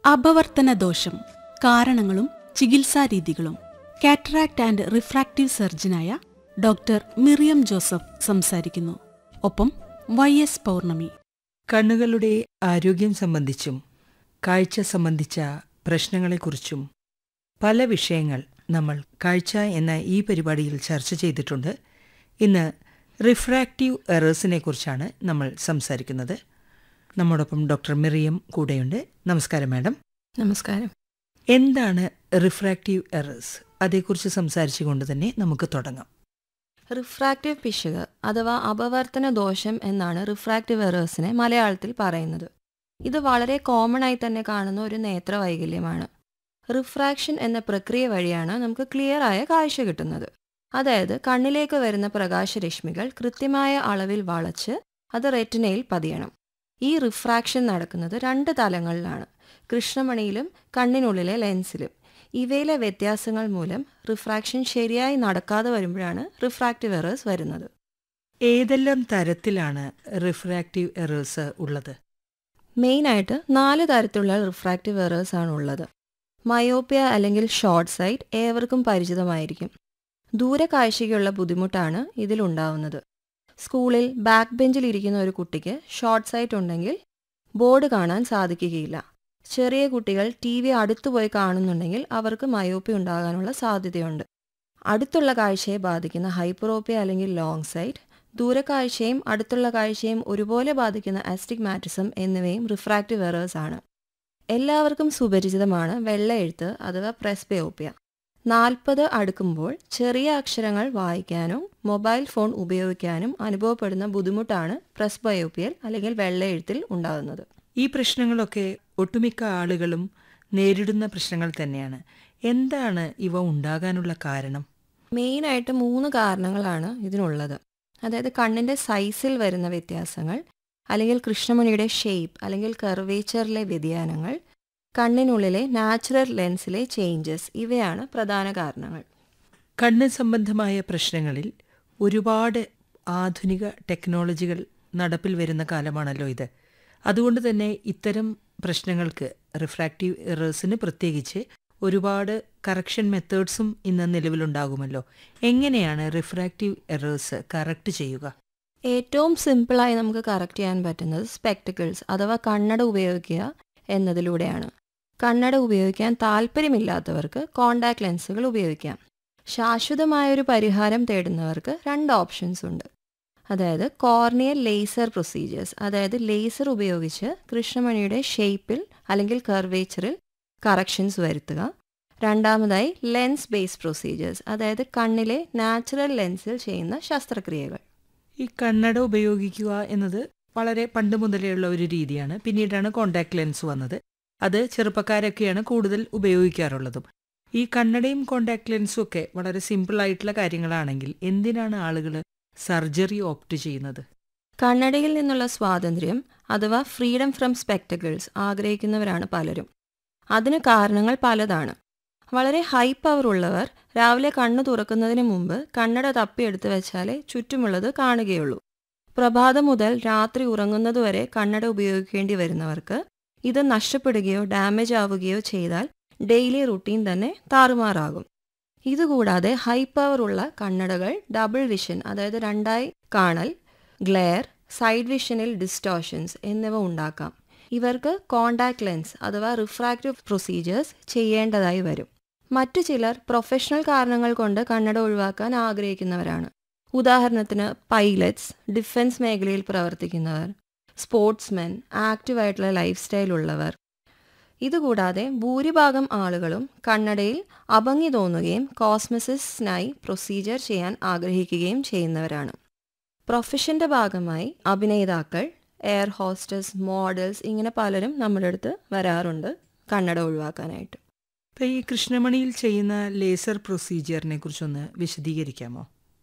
അപവർത്തന ദോഷം കാരണങ്ങളും ചികിത്സാരീതികളും കാറ്ററാക്ട് ആൻഡ് റിഫ്രാക്റ്റീവ് സർജനായ ഡോക്ടർ മിറിയം ജോസഫ് സംസാരിക്കുന്നു ഒപ്പം വൈ എസ് പൗർണമി കണ്ണുകളുടെ ആരോഗ്യം സംബന്ധിച്ചും കാഴ്ച സംബന്ധിച്ച പ്രശ്നങ്ങളെക്കുറിച്ചും പല വിഷയങ്ങൾ നമ്മൾ കാഴ്ച എന്ന ഈ പരിപാടിയിൽ ചർച്ച ചെയ്തിട്ടുണ്ട് ഇന്ന് റിഫ്രാക്റ്റീവ് എറേഴ്സിനെ കുറിച്ചാണ് നമ്മൾ സംസാരിക്കുന്നത് നമ്മോടൊപ്പം ഡോക്ടർ മിറിയം കൂടെയുണ്ട് നമസ്കാരം മാഡം നമസ്കാരം എന്താണ് റിഫ്രാക്റ്റീവ് എറേഴ്സ് അതേക്കുറിച്ച് സംസാരിച്ചുകൊണ്ട് തന്നെ നമുക്ക് തുടങ്ങാം റിഫ്രാക്റ്റീവ് പിശക് അഥവാ അപവർത്തന ദോഷം എന്നാണ് റിഫ്രാക്റ്റീവ് എറേഴ്സിനെ മലയാളത്തിൽ പറയുന്നത് ഇത് വളരെ കോമൺ ആയി തന്നെ കാണുന്ന ഒരു നേത്ര വൈകല്യമാണ് റിഫ്രാക്ഷൻ എന്ന പ്രക്രിയ വഴിയാണ് നമുക്ക് ക്ലിയർ ആയ കാഴ്ച കിട്ടുന്നത് അതായത് കണ്ണിലേക്ക് വരുന്ന പ്രകാശരശ്മികൾ കൃത്യമായ അളവിൽ വളച്ച് അത് റെറ്റിനയിൽ പതിയണം ഈ റിഫ്രാക്ഷൻ നടക്കുന്നത് രണ്ട് തലങ്ങളിലാണ് കൃഷ്ണമണിയിലും കണ്ണിനുള്ളിലെ ലെൻസിലും ഇവയിലെ വ്യത്യാസങ്ങൾ മൂലം റിഫ്രാക്ഷൻ ശരിയായി നടക്കാതെ വരുമ്പോഴാണ് റിഫ്രാക്റ്റീവ് എറേഴ്സ് വരുന്നത് ഏതെല്ലാം തരത്തിലാണ് റിഫ്രാക്റ്റീവ് എറേഴ്സ് ഉള്ളത് മെയിനായിട്ട് നാല് തരത്തിലുള്ള റിഫ്രാക്റ്റീവ് എറേഴ്സ് ആണ് ഉള്ളത് മയോപ്പിയ അല്ലെങ്കിൽ ഷോർട്ട് സൈറ്റ് ഏവർക്കും പരിചിതമായിരിക്കും ദൂരക്കാഴ്ചയ്ക്കുള്ള ബുദ്ധിമുട്ടാണ് ഇതിലുണ്ടാവുന്നത് സ്കൂളിൽ ബാക്ക് ബെഞ്ചിൽ ഇരിക്കുന്ന ഒരു കുട്ടിക്ക് ഷോർട്ട് സൈറ്റ് ഉണ്ടെങ്കിൽ ബോർഡ് കാണാൻ സാധിക്കുകയില്ല ചെറിയ കുട്ടികൾ ടി വി അടുത്തു പോയി കാണുന്നുണ്ടെങ്കിൽ അവർക്ക് മയോപ്പി ഉണ്ടാകാനുള്ള സാധ്യതയുണ്ട് അടുത്തുള്ള കാഴ്ചയെ ബാധിക്കുന്ന ഹൈപ്പറോപ്പിയ അല്ലെങ്കിൽ ലോങ് സൈറ്റ് ദൂരക്കാഴ്ചയും അടുത്തുള്ള കാഴ്ചയും ഒരുപോലെ ബാധിക്കുന്ന ആസ്റ്റിഗ്മാറ്റിസം എന്നിവയും റിഫ്രാക്റ്റീവ് എറേഴ്സ് ആണ് എല്ലാവർക്കും സുപരിചിതമാണ് വെള്ള എഴുത്ത് അഥവാ പ്രസ്ബയോപ്പിയ നാൽപ്പത് അടുക്കുമ്പോൾ ചെറിയ അക്ഷരങ്ങൾ വായിക്കാനും മൊബൈൽ ഫോൺ ഉപയോഗിക്കാനും അനുഭവപ്പെടുന്ന ബുദ്ധിമുട്ടാണ് പ്രസ്ബയോപ്പിയൽ അല്ലെങ്കിൽ വെള്ള എഴുത്തിൽ ഉണ്ടാകുന്നത് ഈ പ്രശ്നങ്ങളൊക്കെ ഒട്ടുമിക്ക ആളുകളും നേരിടുന്ന പ്രശ്നങ്ങൾ തന്നെയാണ് എന്താണ് ഇവ ഉണ്ടാകാനുള്ള കാരണം മെയിനായിട്ട് മൂന്ന് കാരണങ്ങളാണ് ഇതിനുള്ളത് അതായത് കണ്ണിൻ്റെ സൈസിൽ വരുന്ന വ്യത്യാസങ്ങൾ അല്ലെങ്കിൽ കൃഷ്ണമണിയുടെ ഷേപ്പ് അല്ലെങ്കിൽ കർവേച്ചറിലെ വ്യതിയാനങ്ങൾ കണ്ണിനുള്ളിലെ നാച്ചുറൽ ലെൻസിലെ ചേഞ്ചസ് ഇവയാണ് പ്രധാന കാരണങ്ങൾ കണ്ണ് സംബന്ധമായ പ്രശ്നങ്ങളിൽ ഒരുപാട് ആധുനിക ടെക്നോളജികൾ നടപ്പിൽ വരുന്ന കാലമാണല്ലോ ഇത് അതുകൊണ്ട് തന്നെ ഇത്തരം പ്രശ്നങ്ങൾക്ക് റിഫ്രാക്റ്റീവ് എറേഴ്സിന് പ്രത്യേകിച്ച് ഒരുപാട് കറക്ഷൻ മെത്തേഡ്സും ഇന്ന് നിലവിലുണ്ടാകുമല്ലോ എങ്ങനെയാണ് റിഫ്രാക്റ്റീവ് എറേഴ്സ് കറക്റ്റ് ചെയ്യുക ഏറ്റവും സിമ്പിളായി നമുക്ക് കറക്റ്റ് ചെയ്യാൻ പറ്റുന്നത് സ്പെക്ടിക്കിൾസ് അഥവാ കണ്ണട ഉപയോഗിക്കുക എന്നതിലൂടെയാണ് കണ്ണട ഉപയോഗിക്കാൻ താല്പര്യമില്ലാത്തവർക്ക് കോണ്ടാക്ട് ലെൻസുകൾ ഉപയോഗിക്കാം ശാശ്വതമായ ഒരു പരിഹാരം തേടുന്നവർക്ക് രണ്ട് ഓപ്ഷൻസ് ഉണ്ട് അതായത് കോർണിയൽ ലേസർ പ്രൊസീജിയേഴ്സ് അതായത് ലേസർ ഉപയോഗിച്ച് കൃഷ്ണമണിയുടെ ഷേപ്പിൽ അല്ലെങ്കിൽ കർവേച്ചറിൽ കറക്ഷൻസ് വരുത്തുക രണ്ടാമതായി ലെൻസ് ബേസ്ഡ് പ്രൊസീജിയേഴ്സ് അതായത് കണ്ണിലെ നാച്ചുറൽ ലെൻസിൽ ചെയ്യുന്ന ശസ്ത്രക്രിയകൾ ഈ കണ്ണട ഉപയോഗിക്കുക എന്നത് വളരെ പണ്ട് മുതലേയുള്ള ഒരു രീതിയാണ് പിന്നീടാണ് കോണ്ടാക്ട് ലെൻസ് വന്നത് അത് ചെറുപ്പക്കാരൊക്കെയാണ് കൂടുതൽ ഉപയോഗിക്കാറുള്ളതും ഈ കണ്ണടയും കോണ്ടാക്ട് ലെൻസും ഒക്കെ വളരെ സിമ്പിൾ ആയിട്ടുള്ള കാര്യങ്ങളാണെങ്കിൽ എന്തിനാണ് ആളുകൾ സർജറി ഓപ്റ്റ് ചെയ്യുന്നത് കണ്ണടയിൽ നിന്നുള്ള സ്വാതന്ത്ര്യം അഥവാ ഫ്രീഡം ഫ്രം സ്പെക്ടക്കിൾസ് ആഗ്രഹിക്കുന്നവരാണ് പലരും അതിന് കാരണങ്ങൾ പലതാണ് വളരെ ഹൈ പവർ ഉള്ളവർ രാവിലെ കണ്ണു തുറക്കുന്നതിന് മുമ്പ് കണ്ണട തപ്പിയെടുത്ത് വെച്ചാലേ ചുറ്റുമുള്ളത് കാണുകയുള്ളൂ പ്രഭാതം മുതൽ രാത്രി ഉറങ്ങുന്നതുവരെ കണ്ണട ഉപയോഗിക്കേണ്ടി വരുന്നവർക്ക് ഇത് നഷ്ടപ്പെടുകയോ ഡാമേജ് ആവുകയോ ചെയ്താൽ ഡെയിലി റുട്ടീൻ തന്നെ താറുമാറാകും ഇതുകൂടാതെ ഹൈ പവർ ഉള്ള കണ്ണടകൾ ഡബിൾ വിഷൻ അതായത് രണ്ടായി കാണൽ ഗ്ലെയർ സൈഡ് വിഷനിൽ ഡിസ്റ്റോഷൻസ് എന്നിവ ഉണ്ടാക്കാം ഇവർക്ക് കോണ്ടാക്ട് ലെൻസ് അഥവാ റിഫ്രാക്റ്റീവ് പ്രൊസീജിയേഴ്സ് ചെയ്യേണ്ടതായി വരും മറ്റു ചിലർ പ്രൊഫഷണൽ കാരണങ്ങൾ കൊണ്ട് കണ്ണട ഒഴിവാക്കാൻ ആഗ്രഹിക്കുന്നവരാണ് ഉദാഹരണത്തിന് പൈലറ്റ്സ് ഡിഫൻസ് മേഖലയിൽ പ്രവർത്തിക്കുന്നവർ സ്പോർട്സ്മെൻ ആക്റ്റീവായിട്ടുള്ള ലൈഫ് സ്റ്റൈൽ ഉള്ളവർ ഇതുകൂടാതെ ഭൂരിഭാഗം ആളുകളും കണ്ണടയിൽ അഭംഗി തോന്നുകയും കോസ്മസിസിനായി പ്രൊസീജിയർ ചെയ്യാൻ ആഗ്രഹിക്കുകയും ചെയ്യുന്നവരാണ് പ്രൊഫഷന്റെ ഭാഗമായി അഭിനേതാക്കൾ എയർ ഹോസ്റ്റസ് മോഡൽസ് ഇങ്ങനെ പലരും നമ്മുടെ അടുത്ത് വരാറുണ്ട് കണ്ണട ഒഴിവാക്കാനായിട്ട് ഇപ്പം ഈ കൃഷ്ണമണിയിൽ ചെയ്യുന്ന ലേസർ പ്രൊസീജിയറിനെ കുറിച്ചൊന്ന് വിശദീകരിക്കാമോ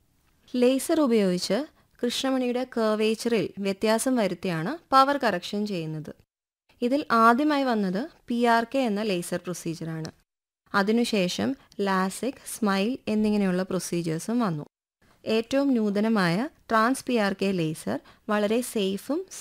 ലേസർ ഉപയോഗിച്ച് കൃഷ്ണമണിയുടെ കർവേച്ചറിൽ വ്യത്യാസം വരുത്തിയാണ് പവർ കറക്ഷൻ ചെയ്യുന്നത് ഇതിൽ ആദ്യമായി വന്നത് പി ആർ കെ എന്ന ലേസർ പ്രൊസീജിയറാണ് അതിനുശേഷം ലാസിക് സ്മൈൽ എന്നിങ്ങനെയുള്ള പ്രൊസീജിയേഴ്സും വന്നു ഏറ്റവും നൂതനമായ trans P R K laser വളരെ സേഫും